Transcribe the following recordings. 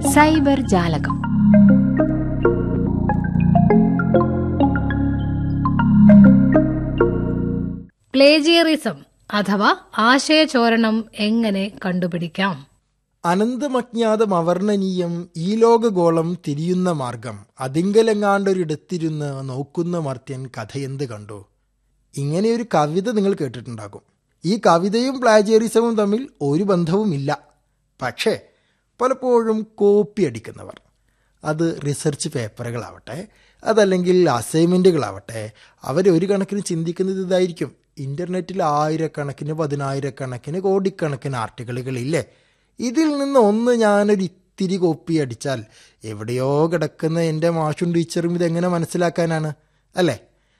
cyber ജാലകം plagiarism അഥവാ ആശയചോരണം എങ്ങനെ കണ്ടുപിടിക്കാം അനന്തമജ്ഞാതം അവർണ്ണനീയം ഈ ലോകഗോളം തിരിയുന്ന മാർഗം അതിങ്കലെങ്ങാണ്ടൊരിടത്തിരുന്ന് നോക്കുന്ന മർത്യൻ കഥയെന്ത് കണ്ടു ഇങ്ങനെയൊരു കവിത നിങ്ങൾ കേട്ടിട്ടുണ്ടാകും ഈ കവിതയും പ്ലാജിയറിസവും തമ്മിൽ ഒരു ബന്ധവുമില്ല പക്ഷേ പലപ്പോഴും കോപ്പി അടിക്കുന്നവർ അത് റിസർച്ച് പേപ്പറുകളാവട്ടെ അതല്ലെങ്കിൽ അസൈൻമെൻറ്റുകളാവട്ടെ അവരൊരു കണക്കിന് ചിന്തിക്കുന്നത് ഇതായിരിക്കും ഇൻ്റർനെറ്റിൽ ആയിരക്കണക്കിന് പതിനായിരക്കണക്കിന് കോടിക്കണക്കിന് ആർട്ടിക്കിളുകളില്ലേ ഇതിൽ നിന്ന് ഒന്ന് ഞാനൊരു ഇത്തിരി കോപ്പി അടിച്ചാൽ എവിടെയോ കിടക്കുന്ന എൻ്റെ മാഷും ടീച്ചറും ഇതെങ്ങനെ മനസ്സിലാക്കാനാണ് അല്ലേ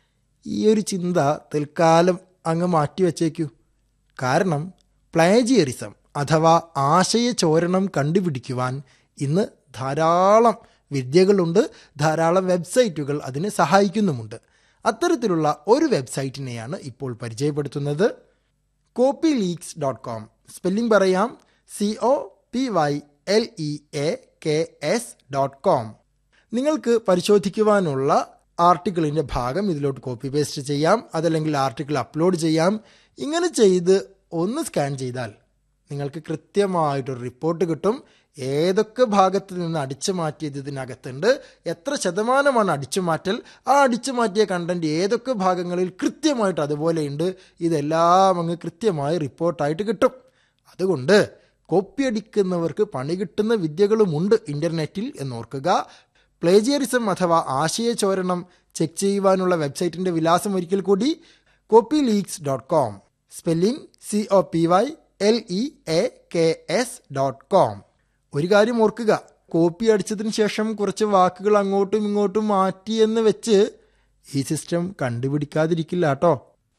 ഈ ഒരു ചിന്ത തൽക്കാലം അങ്ങ് മാറ്റിവെച്ചേക്കൂ കാരണം പ്ലാജിയറിസം അഥവാ ആശയചോരണം കണ്ടുപിടിക്കുവാൻ ഇന്ന് ധാരാളം വിദ്യകളുണ്ട് ധാരാളം വെബ്സൈറ്റുകൾ അതിനെ സഹായിക്കുന്നുമുണ്ട് അത്തരത്തിലുള്ള ഒരു വെബ്സൈറ്റിനെയാണ് ഇപ്പോൾ പരിചയപ്പെടുത്തുന്നത് copy leaks dot com spelling പറയാം C O P Y L E A K S dot com നിങ്ങൾക്ക് പരിശോധിക്കുവാനുള്ള ആർട്ടിക്കിളിൻ്റെ ഭാഗം ഇതിലോട്ട് കോപ്പി പേസ്റ്റ് ചെയ്യാം അതല്ലെങ്കിൽ ആർട്ടിക്കിൾ അപ്ലോഡ് ചെയ്യാം ഇങ്ങനെ ചെയ്ത് ഒന്ന് സ്കാൻ ചെയ്താൽ നിങ്ങൾക്ക് കൃത്യമായിട്ടൊരു റിപ്പോർട്ട് കിട്ടും ഏതൊക്കെ ഭാഗത്ത് നിന്ന് അടിച്ചു മാറ്റിയത് ഇതിനകത്തുണ്ട് എത്ര ശതമാനമാണ് അടിച്ചു മാറ്റൽ ആ അടിച്ചു മാറ്റിയ കണ്ടന്റ് ഏതൊക്കെ ഭാഗങ്ങളിൽ കൃത്യമായിട്ട് അതുപോലെയുണ്ട് ഇതെല്ലാം അങ്ങ് കൃത്യമായി റിപ്പോർട്ടായിട്ട് കിട്ടും അതുകൊണ്ട് കോപ്പി അടിക്കുന്നവർക്ക് പണി കിട്ടുന്ന വിദ്യകളുമുണ്ട് ഇൻ്റർനെറ്റിൽ എന്നോർക്കുക പ്ലേജിയറിസം അഥവാ ആശയചോരണം ചെക്ക് ചെയ്യുവാനുള്ള വെബ്സൈറ്റിൻ്റെ വിലാസം ഒരിക്കൽ കൂടി copy leaks dot com spelling C O P Y L E A K S dot com ഒരു കാര്യം ഓർക്കുക കോപ്പി അടിച്ചതിന് ശേഷം കുറച്ച് വാക്കുകൾ അങ്ങോട്ടും ഇങ്ങോട്ടും മാറ്റിയെന്ന് വെച്ച് ഈ സിസ്റ്റം കണ്ടുപിടിക്കാതിരിക്കില്ല കേട്ടോ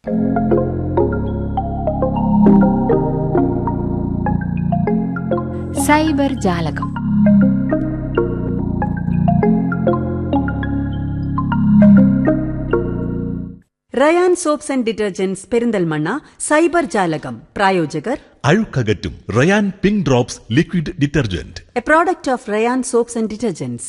സൈബർ ജാലകം Rayan soaps and detergents Perinthalmanna cyber ജാലകം പ്രായോജകർ അഴുക്കകറ്റും Rayan pink drops liquid detergent a product of Rayan soaps and detergents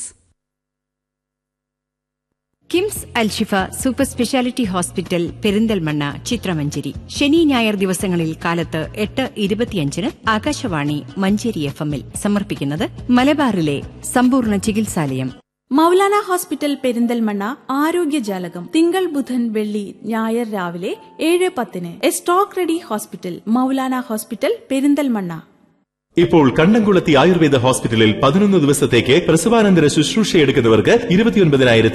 KIMS Alshifa super speciality hospital Perinthalmanna ചിത്രമഞ്ചേരി ശനി ഞായർ ദിവസങ്ങളിൽ കാലത്ത് എട്ട് ഇരുപത്തിയഞ്ചിന് ആകാശവാണി മഞ്ചേരി എഫ് എമ്മിൽ സമർപ്പിക്കുന്നത് മലബാറിലെ സമ്പൂർണ്ണ ചികിത്സാലയം മൗലാന ഹോസ്പിറ്റൽ പെരിന്തൽമണ്ണ ആരോഗ്യജാലകം തിങ്കൾ ബുധൻ വെള്ളി ഞായർ രാവിലെ ഏഴ് പത്തിന് a stock ready hospital Maulana hospital Perinthalmanna ഇപ്പോൾ കണ്ടംകുളത്തി ആയുർവേദ ഹോസ്പിറ്റലിൽ പതിനൊന്ന് ദിവസത്തേക്ക് പ്രസവാനന്തര ശുശ്രൂഷയെടുക്കുന്നവർക്ക് ഇരുപത്തിയൊൻപതിനായിരത്തി